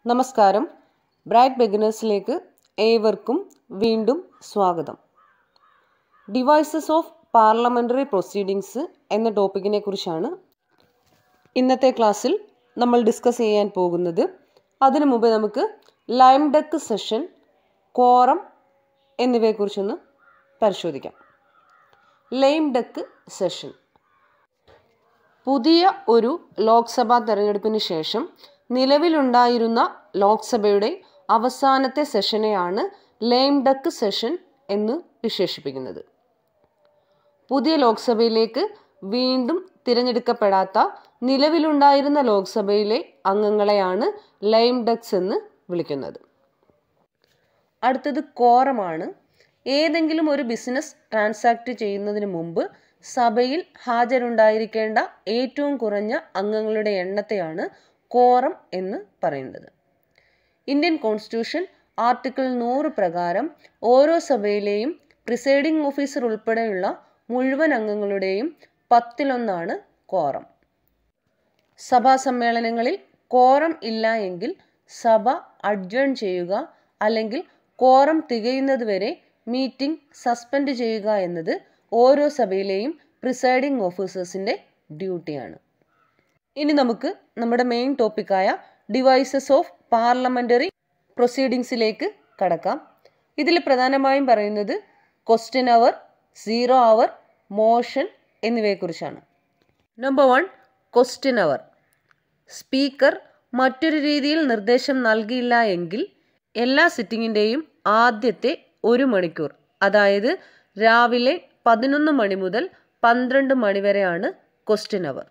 നമസ്കാരം ബ്രൈറ്റ് ബിഗിനേഴ്സിലേക്ക് ഏവർക്കും വീണ്ടും സ്വാഗതം ഡിവൈസസ് ഓഫ് പാർലമെൻ്ററി പ്രൊസീഡിങ്സ് എന്ന ടോപ്പിക്കിനെ കുറിച്ചാണ് ഇന്നത്തെ ക്ലാസ്സിൽ നമ്മൾ ഡിസ്കസ് ചെയ്യാൻ പോകുന്നത് അതിനു മുമ്പ് നമുക്ക് ലൈം ഡെക്ക് സെഷൻ കോറം എന്നിവയെക്കുറിച്ചൊന്ന് പരിശോധിക്കാം ലൈം ഡെക്ക് സെഷൻ പുതിയ ഒരു ലോക്സഭാ തെരഞ്ഞെടുപ്പിന് ശേഷം നിലവിലുണ്ടായിരുന്ന ലോക്സഭയുടെ അവസാനത്തെ സെഷനെയാണ് ലേം ഡക്ക് സെഷൻ എന്ന് വിശേഷിപ്പിക്കുന്നത് പുതിയ ലോക്സഭയിലേക്ക് വീണ്ടും തിരഞ്ഞെടുക്കപ്പെടാത്ത നിലവിലുണ്ടായിരുന്ന ലോക്സഭയിലെ അംഗങ്ങളെയാണ് ലൈം ഡക്സ് എന്ന് വിളിക്കുന്നത് അടുത്തത് കോറമാണ് ഏതെങ്കിലും ഒരു ബിസിനസ് ട്രാൻസാക്ട് ചെയ്യുന്നതിന് മുമ്പ് സഭയിൽ ഹാജരുണ്ടായിരിക്കേണ്ട ഏറ്റവും കുറഞ്ഞ അംഗങ്ങളുടെ എണ്ണത്തെയാണ് കോറം എന്ന് പറയുന്നത് ഇന്ത്യൻ കോൺസ്റ്റിറ്റ്യൂഷൻ ആർട്ടിക്കിൾ നൂറ് പ്രകാരം ഓരോ സഭയിലെയും പ്രിസൈഡിംഗ് ഓഫീസർ ഉൾപ്പെടെയുള്ള മുഴുവൻ അംഗങ്ങളുടെയും പത്തിലൊന്നാണ് കോറം സഭാ സമ്മേളനങ്ങളിൽ കോറം ഇല്ല എങ്കിൽ സഭ അഡ്ജേൺ ചെയ്യുക അല്ലെങ്കിൽ കോറം തികയുന്നതുവരെ മീറ്റിംഗ് സസ്പെൻഡ് ചെയ്യുക എന്നത് ഓരോ സഭയിലെയും പ്രിസൈഡിംഗ് ഓഫീസേഴ്സിൻ്റെ ഡ്യൂട്ടിയാണ് ഇനി നമുക്ക് നമ്മുടെ മെയിൻ ടോപ്പിക്കായ ഡിവൈസസ് ഓഫ് പാർലമെൻ്ററി പ്രൊസീഡിങ്സിലേക്ക് കടക്കാം ഇതിൽ പ്രധാനമായും പറയുന്നത് question hour zero hour motion എന്നിവയെക്കുറിച്ചാണ് number one question hour speaker മറ്റൊരു രീതിയിൽ നിർദ്ദേശം നൽകിയില്ല എങ്കിൽ എല്ലാ സിറ്റിങ്ങിൻ്റെയും ആദ്യത്തെ ഒരു മണിക്കൂർ അതായത് രാവിലെ പതിനൊന്ന് മണി മുതൽ പന്ത്രണ്ട് മണി വരെയാണ് ക്വസ്റ്റ്യൻ അവർ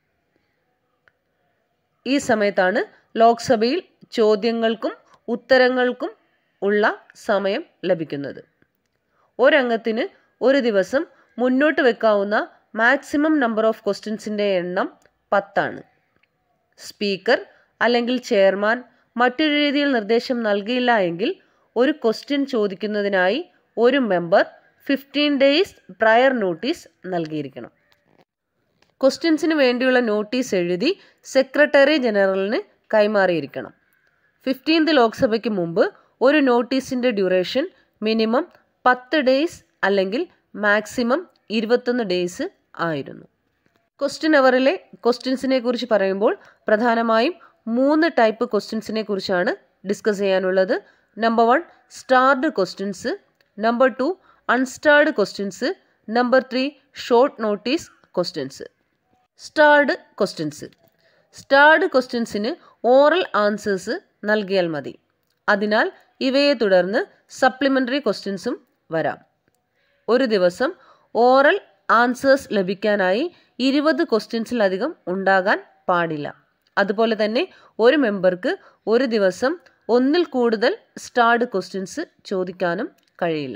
ഈ സമയത്താണ് ലോക്സഭയിൽ ചോദ്യങ്ങൾക്കും ഉത്തരങ്ങൾക്കും ഉള്ള സമയം ലഭിക്കുന്നത് ഒരംഗത്തിന് ഒരു ദിവസം മുന്നോട്ട് വെക്കാവുന്ന മാക്സിമം നമ്പർ ഓഫ് ക്വസ്റ്റ്യൻസിൻ്റെ എണ്ണം പത്താണ് സ്പീക്കർ അല്ലെങ്കിൽ ചെയർമാൻ മറ്റൊരു രീതിയിൽ നിർദ്ദേശം നൽകിയില്ല എങ്കിൽ ഒരു ക്വസ്റ്റ്യൻ ചോദിക്കുന്നതിനായി ഒരു member fifteen days prior notice നൽകിയിരിക്കണം ക്വസ്റ്റ്യൻസിന് വേണ്ടിയുള്ള നോട്ടീസ് എഴുതി സെക്രട്ടറി ജനറലിന് കൈമാറിയിരിക്കണം ഫിഫ്റ്റീൻത് ലോക്സഭയ്ക്ക് മുമ്പ് ഒരു നോട്ടീസിൻ്റെ ഡ്യൂറേഷൻ മിനിമം പത്ത് ഡേയ്സ് അല്ലെങ്കിൽ മാക്സിമം ഇരുപത്തൊന്ന് ഡേയ്സ് ആയിരുന്നു ക്വസ്റ്റ്യൻ അവറിലെ ക്വസ്റ്റ്യൻസിനെ കുറിച്ച് പറയുമ്പോൾ പ്രധാനമായും മൂന്ന് ടൈപ്പ് ക്വസ്റ്റ്യൻസിനെ കുറിച്ചാണ് ഡിസ്കസ് ചെയ്യാനുള്ളത് number one starred questions number two unstarred questions number three short notice questions starred questions starred ക്വസ്റ്റ്യൻസിന് ഓറൽ ആൻസേഴ്സ് നൽകിയാൽ മതി അതിനാൽ ഇവയെ തുടർന്ന് സപ്ലിമെൻ്ററി ക്വസ്റ്റ്യൻസും വരാം ഒരു ദിവസം ഓറൽ ആൻസേഴ്സ് ലഭിക്കാനായി ഇരുപത് ക്വസ്റ്റ്യൻസിലധികം ഉണ്ടാകാൻ പാടില്ല അതുപോലെ തന്നെ ഒരു മെമ്പർക്ക് ഒരു ദിവസം ഒന്നിൽ കൂടുതൽ സ്റ്റാർഡ് ക്വസ്റ്റ്യൻസ് ചോദിക്കാനും കഴിയില്ല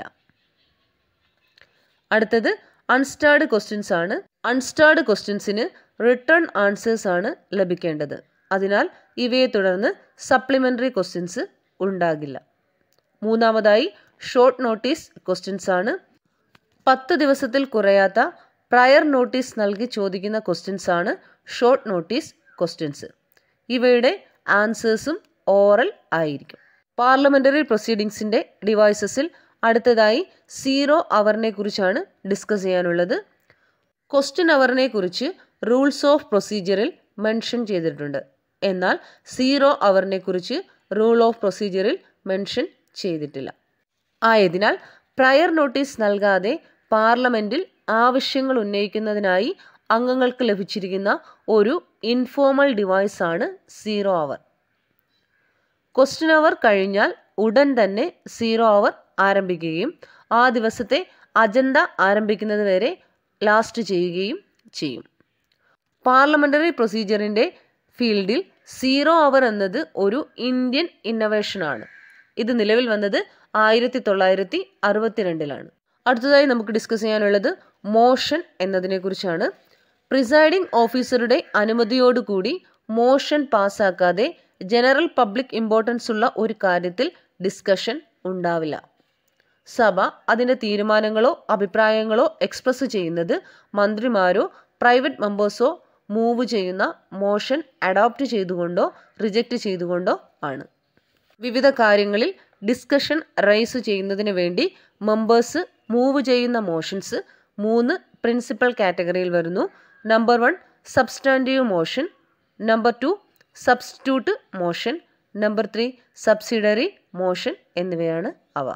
അടുത്തത് അൺസ്റ്റാർഡ് ക്വസ്റ്റ്യൻസ് ആണ് അൺസ്റ്റാർഡ് ക്വസ്റ്റ്യൻസിന് റിട്ടേൺ ആൻസേഴ്സ് ആണ് ലഭിക്കേണ്ടത് അതിനാൽ ഇവയെ തുടർന്ന് സപ്ലിമെൻ്ററി ക്വസ്റ്റ്യൻസ് ഉണ്ടാകില്ല മൂന്നാമതായി ഷോർട്ട് നോട്ടീസ് ക്വസ്റ്റ്യൻസ് ആണ് പത്ത് ദിവസത്തിൽ കുറയാത്ത പ്രയർ നോട്ടീസ് നൽകി ചോദിക്കുന്ന ക്വസ്റ്റ്യൻസ് ആണ് ഷോർട്ട് നോട്ടീസ് ക്വസ്റ്റ്യൻസ് ഇവയുടെ ആൻസേഴ്സും ഓറൽ ആയിരിക്കും പാർലമെൻ്ററി പ്രൊസീഡിങ്സിൻ്റെ ഡിവൈസസിൽ അടുത്തതായി സീറോ അവറിനെ കുറിച്ചാണ് ഡിസ്കസ് ചെയ്യാനുള്ളത് ക്വസ്റ്റ്യൻ അവറിനെ കുറിച്ച് റൂൾസ് ഓഫ് പ്രൊസീജിയറിൽ മെൻഷൻ ചെയ്തിട്ടുണ്ട് എന്നാൽ സീറോ അവറിനെ കുറിച്ച് റൂൾ ഓഫ് പ്രൊസീജിയറിൽ മെൻഷൻ ചെയ്തിട്ടില്ല ആയതിനാൽ പ്രയർ നോട്ടീസ് നൽകാതെ പാർലമെൻറ്റിൽ ആവശ്യങ്ങൾ ഉന്നയിക്കുന്നതിനായി അംഗങ്ങൾക്ക് ലഭിച്ചിരിക്കുന്ന ഒരു ഇൻഫോർമൽ ഡിവൈസാണ് സീറോ അവർ ക്വസ്റ്റ്യൻ അവർ കഴിഞ്ഞാൽ ഉടൻ തന്നെ സീറോ അവർ ആരംഭിക്കുകയും ആ ദിവസത്തെ അജണ്ട ആരംഭിക്കുന്നത് വരെ ലാസ്റ്റ് ചെയ്യുകയും ചെയ്യും പാർലമെൻ്ററി പ്രൊസീജിയറിൻ്റെ ഫീൽഡിൽ സീറോ അവർ എന്നത് ഒരു ഇന്ത്യൻ ഇന്നവേഷനാണ് ഇത് നിലവിൽ വന്നത് ആയിരത്തി തൊള്ളായിരത്തി അറുപത്തിരണ്ടിലാണ് അടുത്തതായി നമുക്ക് ഡിസ്കസ് ചെയ്യാനുള്ളത് മോഷൻ എന്നതിനെക്കുറിച്ചാണ് പ്രിസൈഡിംഗ് ഓഫീസറുടെ അനുമതിയോടുകൂടി മോഷൻ പാസ്സാക്കാതെ ജനറൽ പബ്ലിക് ഇമ്പോർട്ടൻസ് ഉള്ള ഒരു കാര്യത്തിൽ ഡിസ്കഷൻ ഉണ്ടാവില്ല സഭ അതിൻ്റെ തീരുമാനങ്ങളോ അഭിപ്രായങ്ങളോ എക്സ്പ്രസ് ചെയ്യുന്നത് മന്ത്രിമാരോ പ്രൈവറ്റ് മെമ്പേഴ്സോ മൂവ് ചെയ്യുന്ന മോഷൻ അഡോപ്റ്റ് ചെയ്തുകൊണ്ടോ റിജക്റ്റ് ചെയ്തുകൊണ്ടോ ആണ് വിവിധ കാര്യങ്ങളിൽ ഡിസ്കഷൻ റൈസ് ചെയ്യുന്നതിന് വേണ്ടി മെമ്പേഴ്സ് മൂവ് ചെയ്യുന്ന മോഷൻസ് മൂന്ന് പ്രിൻസിപ്പൽ കാറ്റഗറിയിൽ വരുന്നു number one substantive motion number two substitute motion number three subsidiary motion എന്നിവയാണ് അവ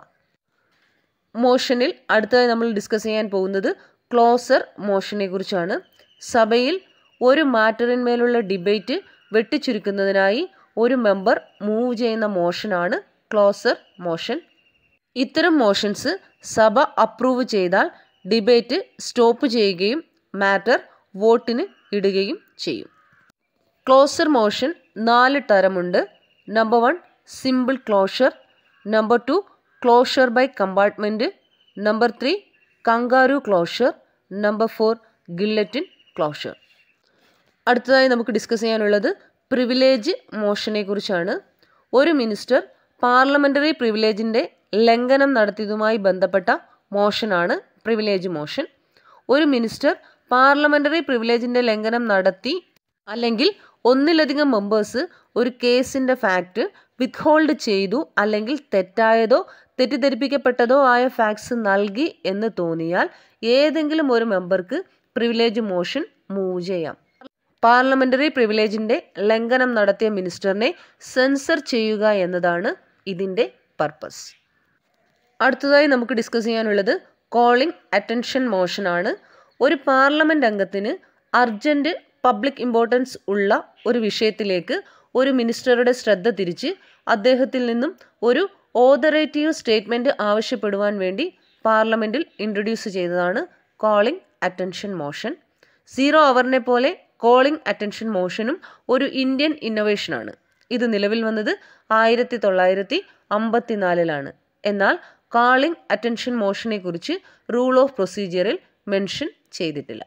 മോഷനിൽ അടുത്തതായി നമ്മൾ ഡിസ്കസ് ചെയ്യാൻ പോകുന്നത് ക്ലോസർ മോഷനെ കുറിച്ചാണ് സഭയിൽ ഒരു മാറ്ററിന്മേലുള്ള ഡിബേറ്റ് വെട്ടിച്ചുരുക്കുന്നതിനായി ഒരു മെമ്പർ മൂവ് ചെയ്യുന്ന മോഷനാണ് ക്ലോസർ മോഷൻ ഇത്തരം മോഷൻസ് സഭ അപ്രൂവ് ചെയ്താൽ ഡിബേറ്റ് സ്റ്റോപ്പ് ചെയ്യുകയും മാറ്റർ വോട്ടിന് ഇടുകയും ചെയ്യും ക്ലോസർ മോഷൻ നാല് തരമുണ്ട് number one simple closure number two closure by compartment number three kangaroo closure number four guillotine closure അടുത്തതായി നമുക്ക് ഡിസ്കസ് ചെയ്യാനുള്ളത് പ്രിവിലേജ് മോഷനെ കുറിച്ചാണ് ഒരു മിനിസ്റ്റർ പാർലമെൻ്ററി പ്രിവിലേജിൻ്റെ ലംഘനം നടത്തിയതുമായി ബന്ധപ്പെട്ട മോഷനാണ് പ്രിവിലേജ് മോഷൻ ഒരു മിനിസ്റ്റർ പാർലമെൻ്ററി പ്രിവിലേജിൻ്റെ ലംഘനം നടത്തി അല്ലെങ്കിൽ ഒന്നിലധികം മെമ്പേഴ്സ് ഒരു കേസിൻ്റെ ഫാക്റ്റ് വിത്ത്ഹോൾഡ് ചെയ്തു അല്ലെങ്കിൽ തെറ്റായതോ തെറ്റിദ്ധരിപ്പിക്കപ്പെട്ടതോ ആയ ഫാക്ട്സ് നൽകി എന്ന് തോന്നിയാൽ ഏതെങ്കിലും ഒരു മെമ്പർക്ക് പ്രിവിലേജ് മോഷൻ മൂവ് ചെയ്യാം പാർലമെൻ്ററി പ്രിവിലേജിൻ്റെ ലംഘനം നടത്തിയ മിനിസ്റ്ററിനെ സെൻസർ ചെയ്യുക എന്നതാണ് ഇതിൻ്റെ പർപ്പസ് അടുത്തതായി നമുക്ക് ഡിസ്കസ് ചെയ്യാനുള്ളത് കോളിംഗ് അറ്റൻഷൻ മോഷനാണ് ഒരു പാർലമെൻറ്റ് അംഗത്തിന് അർജൻറ്റ് പബ്ലിക് ഇമ്പോർട്ടൻസ് ഉള്ള ഒരു വിഷയത്തിലേക്ക് ഒരു മിനിസ്റ്ററുടെ ശ്രദ്ധ തിരിച്ച് അദ്ദേഹത്തിൽ നിന്നും ഒരു ഓതറേറ്റീവ് സ്റ്റേറ്റ്മെൻറ്റ് ആവശ്യപ്പെടുവാൻ വേണ്ടി പാർലമെൻറ്റിൽ ഇൻട്രൊഡ്യൂസ് ചെയ്തതാണ് കോളിംഗ് അറ്റൻഷൻ മോഷൻ സീറോ അവറിനെ പോലെ കോളിംഗ് അറ്റൻഷൻ മോഷനും ഒരു ഇന്ത്യൻ ഇന്നൊവേഷനാണ് ഇത് നിലവിൽ വന്നത് ആയിരത്തി തൊള്ളായിരത്തി അമ്പത്തിനാലിലാണ് എന്നാൽ കാളിംഗ് അറ്റൻഷൻ മോഷനെ കുറിച്ച് റൂൾ ഓഫ് പ്രൊസീജിയറിൽ മെൻഷൻ ചെയ്തിട്ടില്ല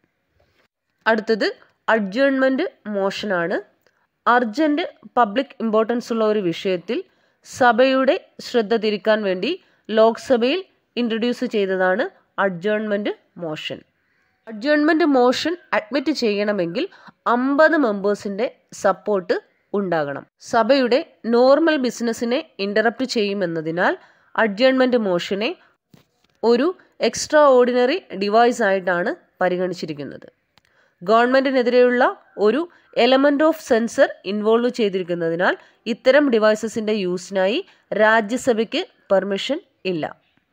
അടുത്തത് അഡ്ജേൺമെൻറ്റ് മോഷനാണ് അർജൻറ്റ് പബ്ലിക് ഇമ്പോർട്ടൻസ് ഉള്ള ഒരു വിഷയത്തിൽ സഭയുടെ ശ്രദ്ധ തിരിക്കാൻ വേണ്ടി ലോക്സഭയിൽ ഇൻട്രൊഡ്യൂസ് ചെയ്തതാണ് adjournment motion adjournment motion admit ചെയ്യണമെങ്കിൽ അമ്പത് മെമ്പേഴ്സിൻ്റെ സപ്പോർട്ട് ഉണ്ടാകണം സഭയുടെ നോർമൽ ബിസിനസ്സിനെ ഇൻ്ററപ്റ്റ് ചെയ്യുമെന്നതിനാൽ അഡ്ജേൺമെൻറ്റ് മോഷനെ ഒരു എക്സ്ട്രാ ഓർഡിനറി ഡിവൈസ് ആയിട്ടാണ് പരിഗണിച്ചിരിക്കുന്നത് ഗവൺമെൻറ്റിനെതിരെയുള്ള ഒരു എലമെൻ്റ് ഓഫ് സെൻസർ ഇൻവോൾവ് ചെയ്തിരിക്കുന്നതിനാൽ ഇത്തരം ഡിവൈസസിൻ്റെ യൂസിനായി രാജ്യസഭയ്ക്ക് പെർമിഷൻ ഇല്ല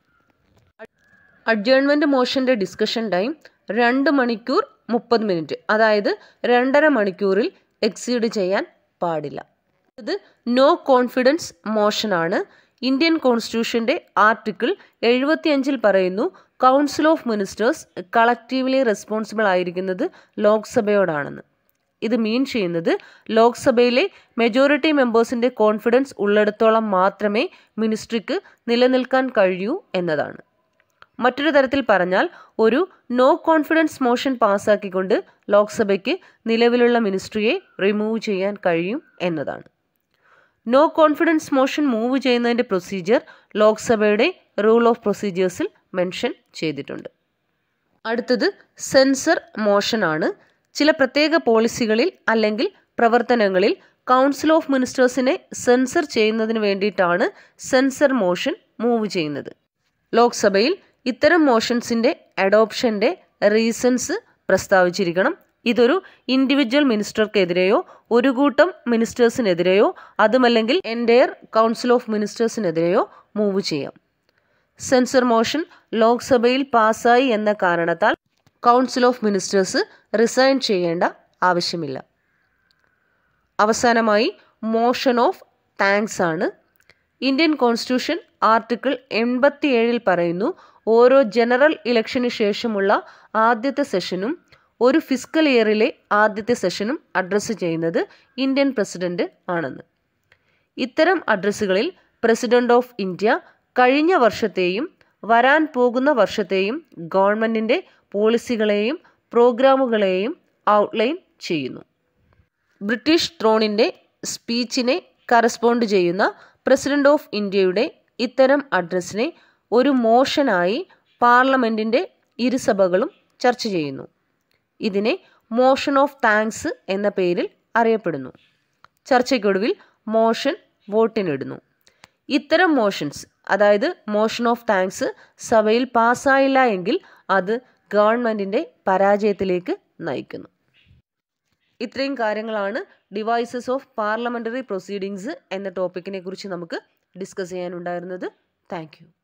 അഡ്ജേൺമെൻറ്റ് മോഷൻ്റെ ഡിസ്കഷൻ ടൈം രണ്ട് മണിക്കൂർ മുപ്പത് മിനിറ്റ് അതായത് രണ്ടര മണിക്കൂറിൽ എക്സീഡ് ചെയ്യാൻ പാടില്ല ഇത് നോ കോൺഫിഡൻസ് മോഷനാണ് ഇന്ത്യൻ കോൺസ്റ്റിറ്റ്യൂഷൻ്റെ ആർട്ടിക്കിൾ എഴുപത്തിയഞ്ചിൽ പറയുന്നു council of ministers collectively responsible ആയിരിക്കുന്നത് ലോക്സഭയോടാണെന്ന് ഇത് മീൻ ചെയ്യുന്നത് ലോക്സഭയിലെ മെജോറിറ്റി മെമ്പേഴ്സിൻ്റെ കോൺഫിഡൻസ് ഉള്ളിടത്തോളം മാത്രമേ മിനിസ്ട്രിക്ക് നിലനിൽക്കാൻ കഴിയൂ എന്നതാണ് മറ്റൊരു തരത്തിൽ പറഞ്ഞാൽ ഒരു നോ കോൺഫിഡൻസ് മോഷൻ പാസ്സാക്കിക്കൊണ്ട് ലോക്സഭയ്ക്ക് നിലവിലുള്ള മിനിസ്ട്രിയെ റിമൂവ് ചെയ്യാൻ കഴിയും എന്നതാണ് നോ കോൺഫിഡൻസ് മോഷൻ മൂവ് ചെയ്യുന്നതിൻ്റെ പ്രൊസീജിയർ ലോക്സഭയുടെ റൂൾ ഓഫ് പ്രൊസീജിയേഴ്സിൽ മെൻഷൻ ചെയ്തിട്ടുണ്ട് അടുത്തത് സെൻസർ മോഷനാണ് ചില പ്രത്യേക പോളിസികളിൽ അല്ലെങ്കിൽ പ്രവർത്തനങ്ങളിൽ കൗൺസിൽ ഓഫ് മിനിസ്റ്റേഴ്സിനെ സെൻസർ ചെയ്യുന്നതിന് വേണ്ടിയിട്ടാണ് സെൻസർ മോഷൻ മൂവ് ചെയ്യുന്നത് ലോക്സഭയിൽ ഇത്തരം മോഷൻസിൻ്റെ അഡോപ്ഷൻ്റെ റീസൺസ് പ്രസ്താവിച്ചിരിക്കണം ഇതൊരു ഇൻഡിവിജ്വൽ മിനിസ്റ്റർക്കെതിരെയോ ഒരു കൂട്ടം മിനിസ്റ്റേഴ്സിനെതിരെയോ അതുമല്ലെങ്കിൽ എൻറ്റയർ കൗൺസിൽ ഓഫ് മിനിസ്റ്റേഴ്സിനെതിരെയോ മൂവ് ചെയ്യാം സെൻസർ മോഷൻ ലോക്സഭയിൽ പാസ്സായി എന്ന കാരണത്താൽ കൗൺസിൽ ഓഫ് മിനിസ്റ്റേഴ്സ് റിസൈൻ ചെയ്യേണ്ട ആവശ്യമില്ല അവസാനമായി മോഷൻ ഓഫ് താങ്ക്സ് ആണ് ഇന്ത്യൻ കോൺസ്റ്റിറ്റ്യൂഷൻ ആർട്ടിക്കിൾ എൺപത്തിയേഴിൽ പറയുന്നു ഓരോ ജനറൽ ഇലക്ഷന് ശേഷമുള്ള ആദ്യത്തെ സെഷനും ഒരു ഫിസിക്കൽ ഇയറിലെ ആദ്യത്തെ സെഷനും അഡ്രസ്സ് ചെയ്യുന്നത് ഇന്ത്യൻ പ്രസിഡന്റ് ആണെന്ന് ഇത്തരം അഡ്രസ്സുകളിൽ പ്രസിഡന്റ് ഓഫ് ഇന്ത്യ കഴിഞ്ഞ വർഷത്തെയും വരാൻ പോകുന്ന വർഷത്തെയും ഗവൺമെൻറ്റിൻ്റെ പോളിസികളെയും പ്രോഗ്രാമുകളെയും ഔട്ട്ലൈൻ ചെയ്യുന്നു ബ്രിട്ടീഷ് ത്രോണിൻ്റെ സ്പീച്ചിനെ കറസ്പോണ്ട് ചെയ്യുന്ന പ്രസിഡന്റ് ഓഫ് ഇന്ത്യയുടെ ഇത്തരം അഡ്രസ്സിനെ ഒരു മോഷനായി പാർലമെൻറ്റിൻ്റെ ഇരുസഭകളും ചർച്ച ചെയ്യുന്നു ഇതിനെ മോഷൻ ഓഫ് താങ്ക്സ് എന്ന പേരിൽ അറിയപ്പെടുന്നു ചർച്ചയ്ക്കൊടുവിൽ മോഷൻ വോട്ടിനിടുന്നു ഇത്തരം മോഷൻസ് അതായത് മോഷൻ ഓഫ് താങ്ക്സ് സഭയിൽ പാസ്സായില്ല എങ്കിൽ അത് ഗവൺമെൻറ്റിൻ്റെ പരാജയത്തിലേക്ക് നയിക്കുന്നു ഇത്രയും കാര്യങ്ങളാണ് ഡിവൈസസ് ഓഫ് പാർലമെൻ്ററി പ്രൊസീഡിങ്സ് എന്ന ടോപ്പിക്കിനെ കുറിച്ച് നമുക്ക് ഡിസ്കസ് ചെയ്യാനുണ്ടായിരുന്നത് താങ്ക് യു